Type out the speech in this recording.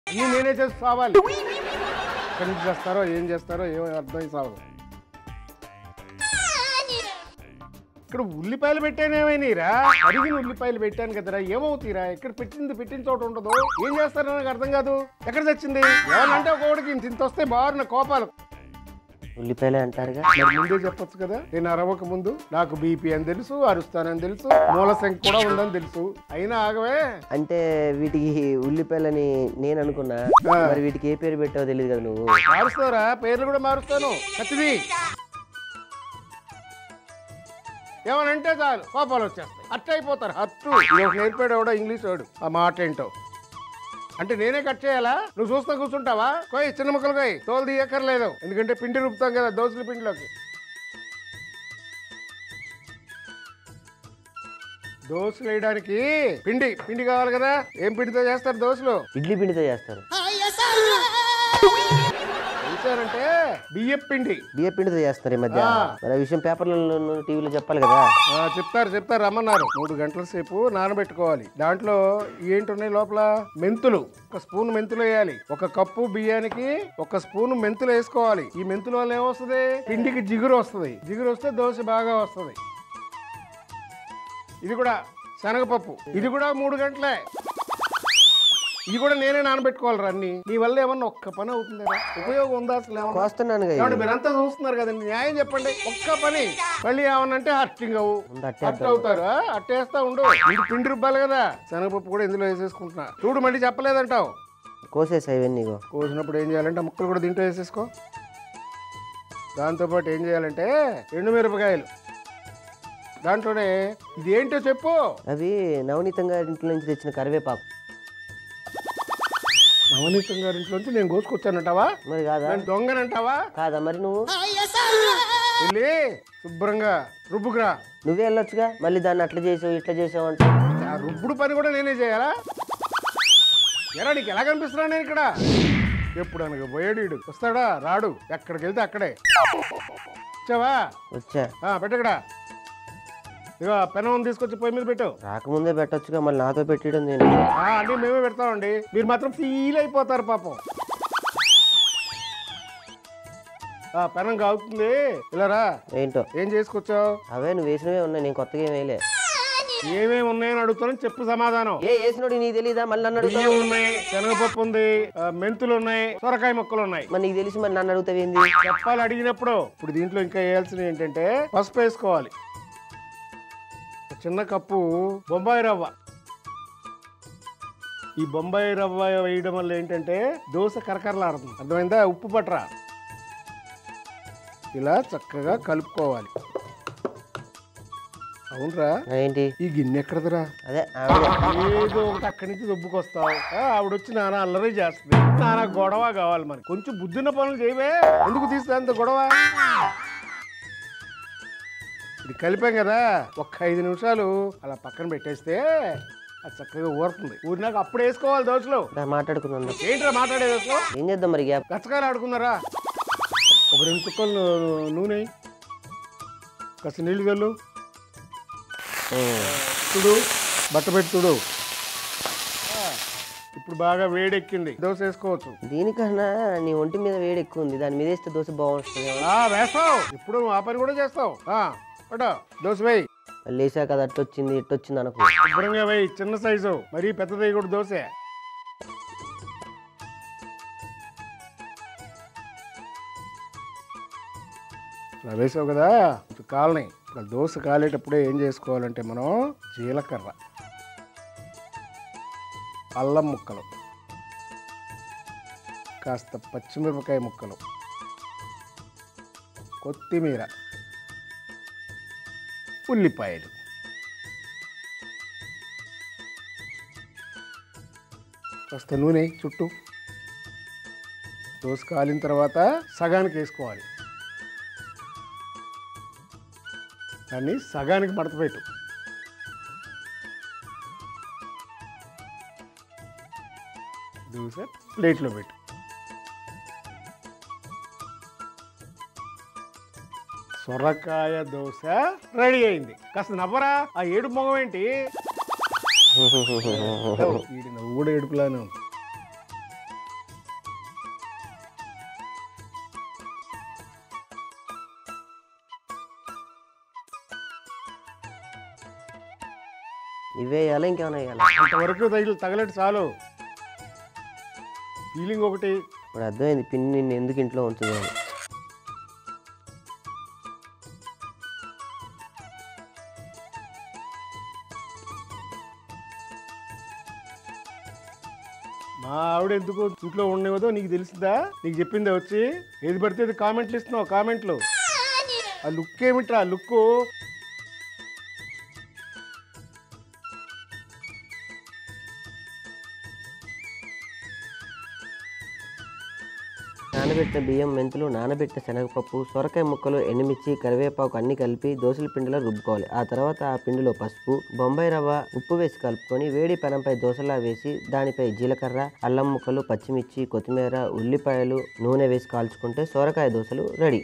అన్నీ నేనే చేసి సావాలి ఎక్కడి నుంచి చేస్తారో ఏం చేస్తారో ఏమో అర్థం సాగు ఇక్కడ ఉల్లిపాయలు పెట్టానేమైనాయిరా అడిగిన ఉల్లిపాయలు పెట్టాను కదరా ఏమవుతీరా ఎక్కడ పెట్టింది పెట్టిన చోట ఉండదు ఏం చేస్తారో నాకు అర్థం కాదు ఎక్కడ తెచ్చింది ఏమనంటే ఒకటికి ఇంత వస్తే బాగున్న కోపాలు ఉల్లిపాయలే అంటారుగా మరి ముందే చెప్పొచ్చు కదా నేను అరవక ముందు నాకు బీపీ అని తెలుసు అరుస్తానని తెలుసు మూల సంఖ్య కూడా ఉందని తెలుసు అయినా ఆగవే అంటే వీటికి ఉల్లిపాయలని నేను అనుకున్నా మరి వీటికి ఏ పేరు పెట్టావో తెలియదు కదా నువ్వు మారుస్తారా పేర్లు కూడా మారుస్తాను కత్తిది ఏమనంటే చాలు కోపాలు వచ్చేస్తాయి అట్ట అయిపోతారు హత్తు ఇది ఒక నేర్పాడు ఎవడో ఇంగ్లీష్ వాడు ఆ మాట ఏంటో అంటే నేనే కట్ చేయాలా నువ్వు చూస్తా కూర్చుంటావా కోయ్ చిన్న ముక్కలు కోయ్ తోలు తీయక్కర్లేదు ఎందుకంటే పిండి రుపుతాం కదా దోశల పిండిలోకి దోశలు వేయడానికి పిండి పిండి కావాలి కదా ఏం పిండితో చేస్తారు దోశలు ఇడ్లీ పిండితో చేస్తారు చూసారంటే బియ్యం పిండి బియ్య పిండితో చేస్తారు ఈ మధ్య ఆ. మరి ఆ విషయం పేపర్లలో టీవీలో చెప్పాలి కదా ఆ, చెప్తారు చెప్తారు రమ్మన్నారు మూడు గంటల సేపు నానబెట్టుకోవాలి దాంట్లో ఏంటి ఉన్నాయి లోపల మెంతులు ఒక స్పూన్ మెంతులు వేయాలి ఒక కప్పు బియ్యానికి ఒక స్పూన్ మెంతులు వేసుకోవాలి ఈ మెంతుల వల్ల ఏమొస్తుంది పిండికి జిగురు వస్తుంది జిగురు వస్తే దోశ బాగా వస్తుంది ఇది కూడా శనగపప్పు ఇది కూడా మూడు గంటలే ఇది కూడా నేనే నానబెట్టుకోవాలి అన్ని నీ వల్ల ఏమన్నా ఒక్క పని అవుతుందా ఉపయోగం ఉందా అసలు ఏమన్నా కోస్తున్నాను ఏమంటే మీరంతా చూస్తున్నారు కదండి న్యాయం చెప్పండి ఒక్క పని మళ్ళీ ఏమన్నంటే హర్టింగ్ అవ్వు ముందు అట్టే అట్ట అవుతారు ఆ? అట్టేస్తా ఉండు ఇంటి పిండి రుబ్బాలి కదా శనగపప్పు కూడా ఇందులో వేసేసుకుంటున్నా చూడు మళ్ళీ చెప్పలేదంటావు కోసేసా ఇవన్నీ ఇగో. కోసినప్పుడు ఏం చేయాలంటే ముక్కలు కూడా దీంట్లో వేసేసుకో దాంతోపాటు ఏం చేయాలంటే ఎండుమిరపకాయలు దాంట్లోనే ఇది ఏంటో చెప్పు అవి నవనీతంగా ఇంట్లో నుంచి తెచ్చిన కరివేపాకు నవనీతం గారింట్లోంచి నేను కోసుకొచ్చానంటావా మరి కాదా నేను దొంగనంటావా కాదా మరి నువ్వు వెళ్ళి శుభ్రంగా రుబ్బుకురా నువ్వే వెళ్ళొచ్చుగా మళ్ళీ దాన్ని అట్లా చేసావు ఇట్లా చేసావు అంటే ఆ రుబ్బుడు పని కూడా నేనే చేయాలా ఎరా నీకు ఎలా కనిపిస్తున్నా నేను ఇక్కడ ఎప్పుడు అనగా పోయాడు ఈడు. వస్తాడా రాడు ఎక్కడికి వెళ్తే అక్కడే వచ్చావా వచ్చా ఆ, పెట్టు ఇక్కడ ఇగో పెనం తీసుకొచ్చి పొయ్యి మీద పెట్టు రాకముందే పెట్టొచ్చుగా మళ్ళీ నాతో పెట్టడం నేను ఆ, అన్నీ మేమే పెడతామండి మీరు మాత్రం ఫీల్ అయిపోతారు పాపం ఆ, పెనం కాగుతుంది ఇలా రా ఏంటో ఏం చేసుకొచ్చావు అవే నువ్వు వేసినవే ఉన్నాయి నేను కొత్తగా ఏం వేయలే ఏమేమి ఉన్నాయని అడుగుతాను చెప్పు సమాధానం ఏ వేసినోడు నీకు తెలియదా మళ్ళీ నన్ను అడుగుతావు బియ్యం ఉన్నాయి శనగపప్పు ఉంది ఆ, మెంతులు ఉన్నాయి సొరకాయ మొక్కలు ఉన్నాయి మరి నీకు తెలిసి మరి నన్ను అడుగుతావేంది చెప్పాలి అడిగినప్పుడు ఇప్పుడు దీంట్లో ఇంకా వేయాల్సినవి ఏంటంటే పసుపు వేసుకోవాలి ఒక చిన్న కప్పు బొంబాయి రవ్వ ఈ బొంబాయి రవ్వ వేయడం వల్ల ఏంటంటే దోశ కరకరలాడుతుంది అర్థమైందా ఉప్పు పట్టరా ఇలా చక్కగా కలుపుకోవాలి అవునరా ఏంటి ఈ గిన్నె ఎక్కడదిరా అదే ఆవిడ ఏదో ఒకటి అక్కడి నుంచి దొబ్బుకొస్తావు ఆ, ఆవిడ వచ్చి నానా అల్లరి చేస్తుంది నానా గొడవ కావాలి మనకి కొంచెం బుద్ధిన పనులు చేయవే ఎందుకు తీస్తా అంత గొడవ ఇది కలిపాం కదా ఒక్క ఐదు నిమిషాలు అలా పక్కన పెట్టేస్తే అది చక్కగా ఊరుతుంది ఊరినాక అప్పుడు వేసుకోవాలి దోశలు దా మాట్లాడుకుందాం ఏంట్రా మాట్లాడే దోశలు ఏం చేద్దాం మరి గ్యాప్ గచ్చకాయలు ఆడుకున్నారా ఒక రెండు చుక్కలు నూ- నూనె కాస్త నీళ్ళు చల్లు చూడు బట్ట పెట్టి చూడు ఆ, ఇప్పుడు బాగా వేడెక్కింది దోశ వేసుకోవచ్చు దీనికన్నా నీ ఒంటి మీద వేడి ఎక్కువ ఉంది దాని మీద వేస్తే దోశ బాగుంటుంది ఆ వేస్తావు ఇప్పుడు నువ్వు ఆ పని కూడా చేస్తావు ఆ, పట్టు దోశ వేయి మళ్ళీ వేసాక అది అట్టు వచ్చింది ఇట్టు వచ్చింది అనుకో శుభ్రంగా వేయి చిన్న సైజు మరీ పెద్దది కూడా దోశ ఇలా వేసావు కదా ఇప్పుడు కాలనీ ఇప్పుడు దోశ కాలేటప్పుడే ఏం చేసుకోవాలంటే మనం జీలకర్ర అల్లం ముక్కలు కాస్త పచ్చిమిరపకాయ ముక్కలు కొత్తిమీర ఉల్లిపాయలు కాస్త నూనె చుట్టూ దోశ కాలిన తర్వాత సగానికి వేసుకోవాలి దాన్ని సగానికి మడత పెట్టు దోశ ప్లేట్లో పెట్టు సొరకాయ దోశ రెడీ అయింది కాస్త నవ్వరా ఆ ఏడు మొగం ఏంటి వీడి నవ్వు కూడా ఏడుపులానే ఉంది ఇవే వేయాలా ఇంకేమైనా వేయాలా అంతవరకు తగిలి తగలటి చాలు ఫీలింగ్ ఒకటి ఇప్పుడు అర్థమైంది పిన్ని నిన్ను ఎందుకు ఇంట్లో ఉంచుదు అని మా ఆవిడ ఎందుకు ఇంట్లో ఉండేవదో నీకు తెలిసిందా నీకు చెప్పిందా వచ్చి ఏది పడితే అది కామెంట్లు ఇస్తున్నావు కామెంట్లు ఆ లుక్ ఏమిట్రా ఆ లుక్ నానబెట్టిన బియ్యం మెంతులు నానబెట్టిన శనగపప్పు సొరకాయ ముక్కలు ఎండుమిర్చి కరివేపాకు అన్ని కలిపి దోసల పిండిలో రుబ్బుకోవాలి ఆ తర్వాత ఆ పిండిలో పసుపు బొంబాయి రవ్వ ఉప్పు వేసి కలుపుకొని వేడి పెనంపై దోసలా వేసి దానిపై జీలకర్ర అల్లం ముక్కలు పచ్చిమిర్చి కొత్తిమీర ఉల్లిపాయలు నూనె వేసి కాల్చుకుంటే సొరకాయ దోశలు రెడీ